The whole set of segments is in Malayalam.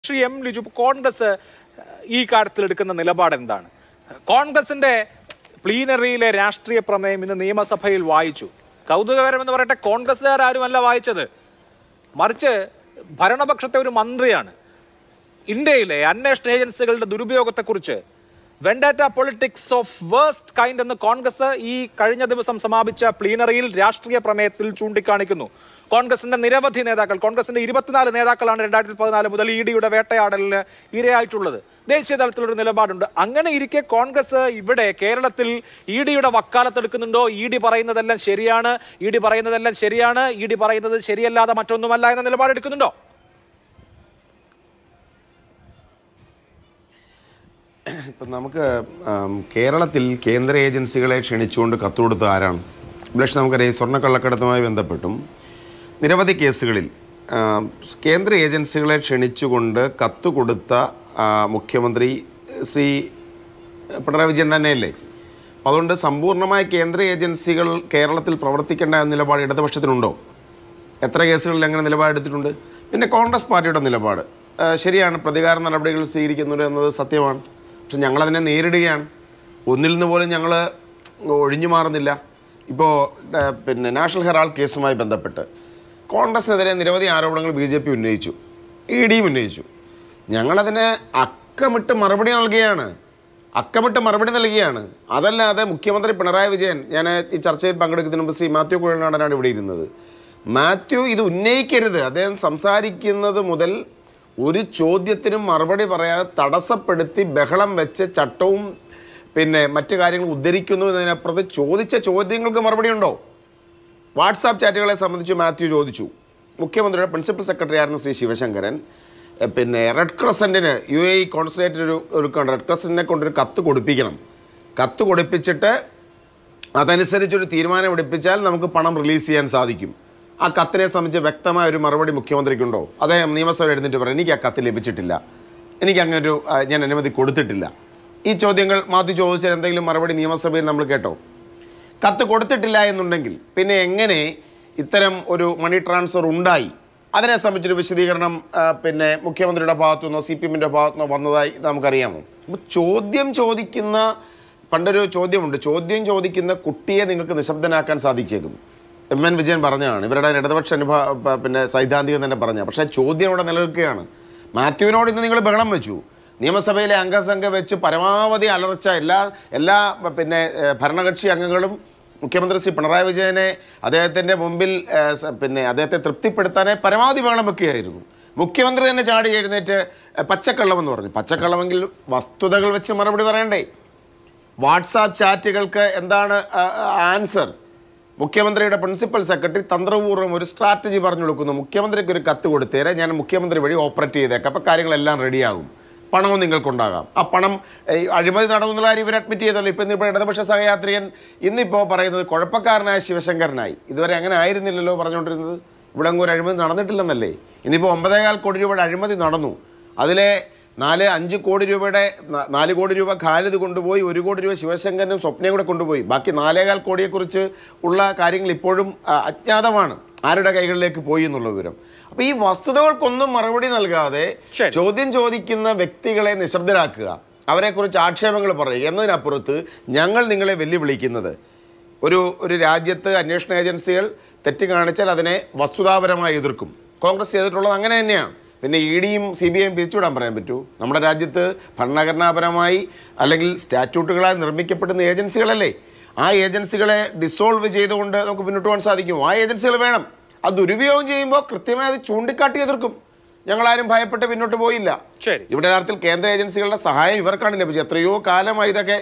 ശ്രീ എം ലിജു കോൺഗ്രസ് ഈ കാര്യത്തിൽ എടുക്കുന്ന നിലപാട് എന്താണ് കോൺഗ്രസിന്റെ പ്ലീനറിയിലെ രാഷ്ട്രീയ പ്രമേയം ഇന്ന് നിയമസഭയിൽ വായിച്ചു കൗതുകകരമെന്ന് പറയട്ടെ കോൺഗ്രസ്സുകാർ ആരുമല്ല വായിച്ചത് മറിച്ച് ഭരണപക്ഷത്തെ ഒരു മന്ത്രിയാണ് ഇന്ത്യയിലെ അന്വേഷണ ഏജൻസികളുടെ ദുരുപയോഗത്തെക്കുറിച്ച് vendetta politics of worst kind എന്ന് കോൺഗ്രസ് ഈ കഴിഞ്ഞ ദിവസം സമാപിച്ച പ്ലീനറിയിൽ രാഷ്ട്രീയ പ്രമേയത്തിൽ ചൂണ്ടിക്കാണിക്കുന്നു കോൺഗ്രസിന്റെ നിരവധി നേതാക്കൾ കോൺഗ്രസിന്റെ ഇരുപത്തിനാല് നേതാക്കളാണ് രണ്ടായിരത്തി പതിനാല് മുതൽ ഇ ഡിയുടെ വേട്ടയാടലിന് ഇരയായിട്ടുള്ളത് ദേശീയ തലത്തിലൊരു നിലപാടുണ്ട് അങ്ങനെ ഇരിക്കെ കോൺഗ്രസ് ഇവിടെ കേരളത്തിൽ ഇ ഡിയുടെ വക്കാലത്തെടുക്കുന്നുണ്ടോ ഇ ഡി പറയുന്നതെല്ലാം ശരിയാണ് ഇ ഡി പറയുന്നതെല്ലാം ശരിയാണ് ഇ ഡി പറയുന്നത് ശരിയല്ലാതെ മറ്റൊന്നുമല്ല എന്ന നിലപാടെടുക്കുന്നുണ്ടോ ഇപ്പം നമുക്ക് ആം, കേരളത്തിൽ കേന്ദ്ര ഏജൻസികളെ ക്ഷണിച്ചുകൊണ്ട് കത്ത് കൊടുത്ത ആരാണ് പക്ഷേ നമുക്കറിയാം ഈ സ്വർണ്ണക്കള്ളക്കടത്തുമായി ബന്ധപ്പെട്ടും നിരവധി കേസുകളിൽ ആം, കേന്ദ്ര ഏജൻസികളെ ക്ഷണിച്ചുകൊണ്ട് കത്ത് കൊടുത്ത ആ, മുഖ്യമന്ത്രി ശ്രീ പിണറായി വിജയൻ തന്നെയല്ലേ അപ്പം അതുകൊണ്ട് സമ്പൂർണ്ണമായ കേന്ദ്ര ഏജൻസികൾ കേരളത്തിൽ പ്രവർത്തിക്കേണ്ട എന്ന നിലപാട് ഇടതുപക്ഷത്തിനുണ്ടോ എത്ര കേസുകളിൽ അങ്ങനെ നിലപാടെടുത്തിട്ടുണ്ട് പിന്നെ കോൺഗ്രസ് പാർട്ടിയുടെ നിലപാട് ആ, ശരിയാണ് പ്രതികാര നടപടികൾ സ്വീകരിക്കുന്നുണ്ട് എന്നത് സത്യമാണ് പക്ഷെ ഞങ്ങളതിനെ നേരിടുകയാണ് ഒന്നിൽ നിന്ന് പോലും ഞങ്ങൾ ഒഴിഞ്ഞു മാറുന്നില്ല ഇപ്പോൾ പിന്നെ നാഷണൽ ഹെറാൾഡ് കേസുമായി ബന്ധപ്പെട്ട് കോൺഗ്രസിനെതിരെ നിരവധി ആരോപണങ്ങൾ ബി ജെ പി ഉന്നയിച്ചു ഇ ഡിയും ഉന്നയിച്ചു ഞങ്ങളതിന് അക്കമിട്ട് മറുപടി നൽകുകയാണ് അക്കമിട്ട് മറുപടി നൽകുകയാണ് അതല്ലാതെ മുഖ്യമന്ത്രി പിണറായി വിജയൻ ഞാൻ ഈ ചർച്ചയിൽ പങ്കെടുക്കുന്നതിന് മുമ്പ് ശ്രീ മാത്യു കുഴൽനാടനാണ് ഇവിടെ ഇരുന്നത് മാത്യു ഇത് ഉന്നയിക്കരുത് അദ്ദേഹം സംസാരിക്കുന്നത് മുതൽ ഒരു ചോദ്യത്തിനും മറുപടി പറയാതെ തടസ്സപ്പെടുത്തി ബഹളം വെച്ച് ചട്ടവും പിന്നെ മറ്റു കാര്യങ്ങൾ ഉദ്ധരിക്കുന്നു എന്നതിനപ്പുറത്ത് ചോദിച്ച ചോദ്യങ്ങൾക്ക് മറുപടി ഉണ്ടോ വാട്സാപ്പ് ചാറ്റുകളെ സംബന്ധിച്ച് മാത്യു ചോദിച്ചു മുഖ്യമന്ത്രിയുടെ പ്രിൻസിപ്പൽ സെക്രട്ടറി ആയിരുന്ന ശ്രീ ശിവശങ്കരൻ എ, പിന്നെ റെഡ് ക്രസൻറ്റിന് യു എ ഇ കോൺസുലേറ്റിന് ഒരു ഒരു റെഡ് ക്രസൻറ്റിനെ കൊണ്ടൊരു കത്ത് കൊടുപ്പിക്കണം കത്ത് കൊടുപ്പിച്ചിട്ട് അതനുസരിച്ചൊരു തീരുമാനം എടുപ്പിച്ചാൽ നമുക്ക് പണം റിലീസ് ചെയ്യാൻ സാധിക്കും ആ കത്തിനെ സംബന്ധിച്ച് വ്യക്തമായ ഒരു മറുപടി മുഖ്യമന്ത്രിക്കുണ്ടോ അദ്ദേഹം നിയമസഭ എഴുന്നിട്ട് പറയും എനിക്ക് ആ കത്ത് ലഭിച്ചിട്ടില്ല എനിക്ക് അങ്ങനെ ഒരു ആ, ഞാൻ അനുമതി കൊടുത്തിട്ടില്ല ഈ ചോദ്യങ്ങൾ മാത്യു ചോദിച്ചാൽ എന്തെങ്കിലും മറുപടി നിയമസഭയിൽ നമ്മൾ കേട്ടോ കത്ത് കൊടുത്തിട്ടില്ല എന്നുണ്ടെങ്കിൽ പിന്നെ എങ്ങനെ ഇത്തരം ഒരു മണി ട്രാൻസ്ഫർ ഉണ്ടായി അതിനെ സംബന്ധിച്ചൊരു വിശദീകരണം ആ, പിന്നെ മുഖ്യമന്ത്രിയുടെ ഭാഗത്തു നിന്നോ സി പി എമ്മിൻ്റെ ഭാഗത്തു നിന്നോ വന്നതായി നമുക്കറിയാമോ അപ്പോൾ ചോദ്യം ചോദിക്കുന്ന പണ്ടൊരു ചോദ്യമുണ്ട് ചോദ്യം ചോദിക്കുന്ന കുട്ടിയെ നിങ്ങൾക്ക് നിശബ്ദനാക്കാൻ സാധിച്ചേക്കും എം എൻ വിജയൻ പറഞ്ഞതാണ് ഇവരുടെ ഇടതുപക്ഷ അനുഭവ പ- പിന്നെ സൈദ്ധാന്തികം തന്നെ പറഞ്ഞ പക്ഷേ ചോദ്യം ഇവിടെ നിലനിൽക്കുകയാണ് മാത്യുവിനോട് ഇന്ന് നിങ്ങൾ ബഹളം വെച്ചു നിയമസഭയിലെ അംഗസംഖ്യ വെച്ച് പരമാവധി അലർച്ച എല്ലാ എല്ലാ പ- പിന്നെ ഏഹ്, ഭരണകക്ഷി അംഗങ്ങളും മുഖ്യമന്ത്രി ശ്രീ പിണറായി വിജയനെ അദ്ദേഹത്തിൻ്റെ മുമ്പിൽ ഏഹ്, സ- പിന്നെ അദ്ദേഹത്തെ തൃപ്തിപ്പെടുത്താനായി പരമാവധി ബഹളം വെക്കുകയായിരുന്നു മുഖ്യമന്ത്രി തന്നെ ചാടി എഴുന്നേറ്റ് ഏഹ്, പച്ചക്കള്ളമെന്ന് പറഞ്ഞു പച്ചക്കള്ളമെങ്കിൽ വസ്തുതകൾ വെച്ച് മറുപടി പറയണ്ടേ വാട്സാപ്പ് ചാറ്റുകൾക്ക് എന്താണ് ആൻസർ മുഖ്യമന്ത്രിയുടെ പ്രിൻസിപ്പൽ സെക്രട്ടറി തന്ത്രപൂർവ്വം ഒരു സ്ട്രാറ്റജി പറഞ്ഞു കൊടുക്കുന്നു മുഖ്യമന്ത്രിക്ക് ഒരു കത്ത് കൊടുത്തേരെ ഞാൻ മുഖ്യമന്ത്രി വഴി ഓപ്പറേറ്റ് ചെയ്തേക്കാം അപ്പോൾ കാര്യങ്ങളെല്ലാം റെഡിയാകും പണവും നിങ്ങൾക്കുണ്ടാകാം ആ പണം ഏ, അഴിമതി നടന്നു എന്നുള്ള കാര്യം ഇവർ അഡ്മിറ്റ് ചെയ്തല്ലോ ഇപ്പം ഇന്നിപ്പോൾ ഇടതുപക്ഷ സഹയാത്രികൻ ഇന്നിപ്പോൾ പറയുന്നത് കുഴപ്പക്കാരനായ ശിവശങ്കരനായി ഇതുവരെ അങ്ങനെ ആയിരുന്നില്ലല്ലോ പറഞ്ഞുകൊണ്ടിരുന്നത് ഇവിടെ അങ്ങ് ഒരു അഴിമതി നടന്നിട്ടില്ലെന്നല്ലേ ഇന്നിപ്പോൾ ഒമ്പതേകാൽ കോടി രൂപയുടെ അഴിമതി നടന്നു അതിലെ നാല് അഞ്ച് കോടി രൂപയുടെ ന- നാല് കോടി രൂപ ഖാലിദ് കൊണ്ടുപോയി ഒരു കോടി രൂപ ശിവശങ്കരനും സ്വപ്നയും കൂടെ കൊണ്ടുപോയി ബാക്കി നാലേകാൽ കോടിയെക്കുറിച്ച് ഉള്ള കാര്യങ്ങൾ ഇപ്പോഴും ആ, അജ്ഞാതമാണ് ആരുടെ കൈകളിലേക്ക് പോയി എന്നുള്ള വിവരം അപ്പൊ ഈ വസ്തുതകൾക്കൊന്നും മറുപടി നൽകാതെ ശരി. ചോദ്യം ചോദിക്കുന്ന വ്യക്തികളെ നിശബ്ദരാക്കുക അവരെക്കുറിച്ച് ആക്ഷേപങ്ങൾ പറയുക എന്നതിനപ്പുറത്ത് ഞങ്ങൾ നിങ്ങളെ വെല്ലുവിളിക്കുന്നത് ഒരു ഒരു രാജ്യത്ത് അന്വേഷണ ഏജൻസികൾ തെറ്റ് കാണിച്ചാൽ അതിനെ വസ്തുതാപരമായി എതിർക്കും കോൺഗ്രസ് ചെയ്തിട്ടുള്ളത് അങ്ങനെ തന്നെയാണ് പിന്നെ ഇ ഡിയും സി ബി ഐയും പിരിച്ചുവിടാൻ പറയാൻ പറ്റൂ നമ്മുടെ രാജ്യത്ത് ഭരണഘടനാപരമായി അല്ലെങ്കിൽ സ്റ്റാറ്റ്യൂട്ടുകളാൽ നിർമ്മിക്കപ്പെടുന്ന ഏജൻസികളല്ലേ ആ ഏജൻസികളെ ഡിസോൾവ് ചെയ്തുകൊണ്ട് നമുക്ക് മുന്നോട്ട് പോകാൻ സാധിക്കും ആ ഏജൻസികൾ വേണം അത് ദുരുപയോഗം ചെയ്യുമ്പോൾ കൃത്യമായി അത് ചൂണ്ടിക്കാട്ടി എതിർക്കും ഞങ്ങളാരും ഭയപ്പെട്ട് പിന്നോട്ട് പോയില്ല ശരി. ഇവിടെ യഥാർത്ഥത്തിൽ കേന്ദ്ര ഏജൻസികളുടെ സഹായം ഇവർക്കാണ് ലഭിച്ചത് എത്രയോ കാലമായി ഇതൊക്കെ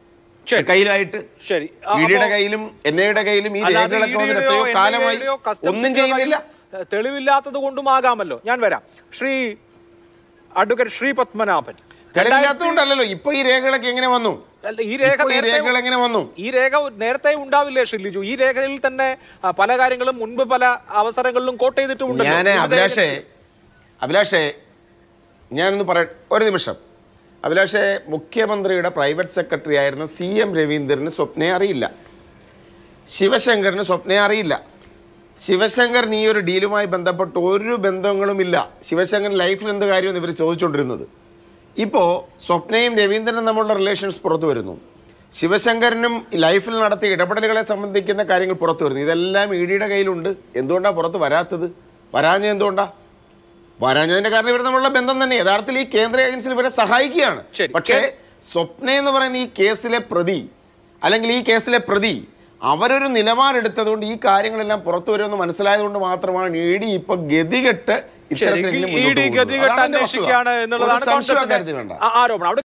ശരി കയ്യിലായിട്ട് ശരി ആ, ഇഡിയുടെ അപ്പോ- കയ്യിലും എൻ ഐയുടെ കയ്യിലും ഈ അല്ലാതെ രേഖകളൊക്കെ വന്നിട്ട് ED യുടെയോ എത്രയോ കാലമായി NIA യുടെയോ customs ഒന്നും ന്റെയോ ചെയ്യുന്നില്ല കയ്യിൽ തെളിവില്ലാത്തത് കൊണ്ടുമാകാമല്ലോ ഞാൻ വരാം ശ്രീ അഡ്വക്കേറ്റ് ശ്രീ പത്മനാഭൻ തെളിവില്ലാത്തതുകൊണ്ടല്ലോ ഇപ്പൊ ഈ രേഖകളൊക്കെ എങ്ങനെ വന്നു അല്ല, ഈ രേഖ ഇപ്പൊ ഈ നേരത്തെ- രേഖകൾ എങ്ങനെ വന്നു ഈ രേഖ നേരത്തെ ഉണ്ടാവില്ലേ ശ്രീ ലിജു ഈ രേഖയിൽ തന്നെ ആ, പല കാര്യങ്ങളും മുൻപ് പല അവസരങ്ങളിലും കോട്ട് ചെയ്തിട്ടുമുണ്ട് ഞാൻ അഭിലാഷേ അഭിലാഷേ ഞാനൊന്ന് പറ ഒരു നിമിഷം അഭിലാഷേ മുഖ്യമന്ത്രിയുടെ പ്രൈവറ്റ് സെക്രട്ടറി ആയിരുന്ന സി എം രവീന്ദ്രന് സ്വപ്നയെ അറിയില്ല ശിവശങ്കറിന് സ്വപ്നയെ അറിയില്ല ശിവശങ്കറിന് ഈ ഒരു ഡീലുമായി ബന്ധപ്പെട്ട് ഒരു ബന്ധങ്ങളുമില്ല ശിവശങ്കർ ലൈഫിൽ എന്ത് കാര്യമെന്ന് ഇവർ ചോദിച്ചുകൊണ്ടിരുന്നത് ഇപ്പോൾ സ്വപ്നയും രവീന്ദ്രനും തമ്മിലുള്ള റിലേഷൻസ് പുറത്തു വരുന്നു ശിവശങ്കരനും ലൈഫിൽ നടത്തിയ ഇടപെടലുകളെ സംബന്ധിക്കുന്ന കാര്യങ്ങൾ പുറത്തു വരുന്നു ഇതെല്ലാം ഇ ഡിയുടെ കയ്യിലുണ്ട് എന്തുകൊണ്ടാണ് പുറത്ത് വരാത്തത് വരാഞ്ഞ എന്തുകൊണ്ടാ വരാഞ്ഞതിന്റെ കാരണം ഇവർ തമ്മിലുള്ള ബന്ധം തന്നെ യഥാർത്ഥത്തിൽ ഈ കേന്ദ്ര ഏജൻസികൾ ഇവരെ സഹായിക്കുകയാണ് ശരി. പക്ഷേ സ്വപ്ന എന്ന് പറയുന്ന ഈ കേസിലെ പ്രതി അല്ലെങ്കിൽ ഈ കേസിലെ പ്രതി അവരൊരു നിലപാടെടുത്തതുകൊണ്ട് ഈ കാര്യങ്ങളെല്ലാം പുറത്തു വരുമെന്ന് മനസ്സിലായതുകൊണ്ട് മാത്രമാണ് ഇ ഡി ഇപ്പൊ ഗതികെട്ട് ശരി ഇത്തരത്തിലെങ്കിലും ഇ മുന്നോട്ട് ഡി പോകുന്നത്. ഗതികെട്ട് അതാണ് എൻ്റെ വസ്തുത. അന്വേഷിക്കുകയാണ് ഒരു എന്നുള്ളതാണ് സംശയം കോൺഗ്രസിന്റെ അക്കാര്യത്തിൽ വേണ്ട ആ- ആരോപണം അവിടെ